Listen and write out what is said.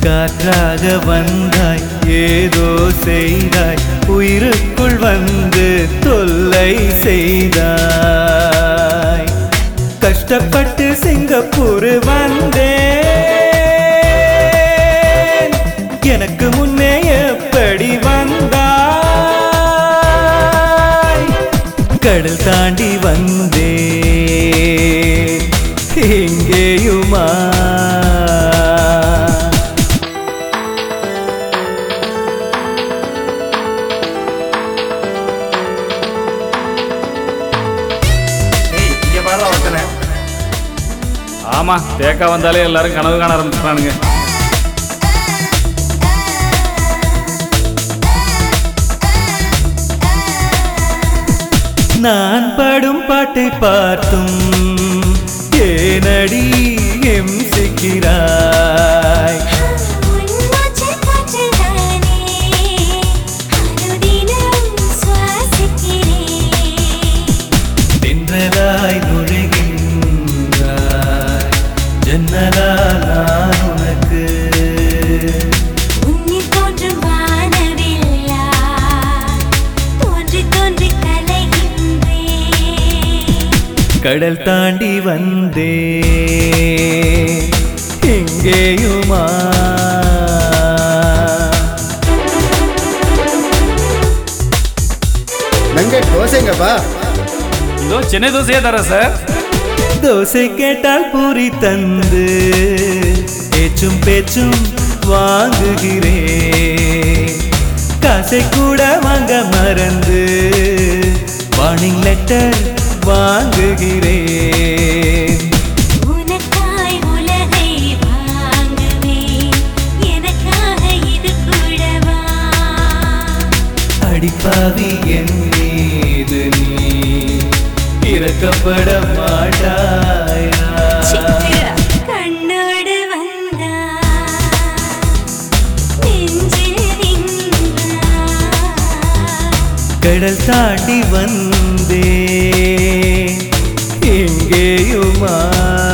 காற்றாக வந்தாய் ஏதோ செய்தாய் உயிருக்குள் வந்து தொல்லை செய்தாய் கஷ்டப்பட்டு சிங்கப்பூர் வந்தேன் எனக்கு முன்னே எப்படி வந்தாய் கடல் தாண்டி வந்தேன் எங்கேயுமா ஏய் இங்க பாரு ஒருத்தனை ஆமா தேக்கா வந்தாலே எல்லாரும் கனவு காண ஆரம்பிச்சுறானுங்க நான் பாடும் பாட்டை பார்த்தும் ஏனடி எம்சிக்கிறாய் உன்மூச்சு காற்றுதானே அனுதினம் சுவாசிக்கிறேன் தென்றலாய் நுழைகின்றாய் ஜன்னலால் நான் உனக்கு உன்னில் தோன்றும் வானவில்லா தோன்றி தோன்றி கலைகின்றேன் கடல் தாண்டி வந்தே எங்கேயுமா ನಂಗೆ ದೋಸೆಂಗಪ್ಪ இதோ சென்னை தோசையே தரேன் சார் தோசை கேட்டால் பூரி தந்து பேச்சும் பேச்சும் வாங்குகிறேன் காசை கூட வாங்க மறந்து வார்னிங் லெட்டர் வாங்குகிறேன் உனக்காய் உலகை வாங்குவேன் எனக்காக இது கூடவா அடிப்பாவி என் மீது நீ இறக்கப்பட மாட்டாயா கண்ணோடு வந்தா நெஞ்சில் நின்றா கடல் தாண்டி வந்தே எங்கேயுமா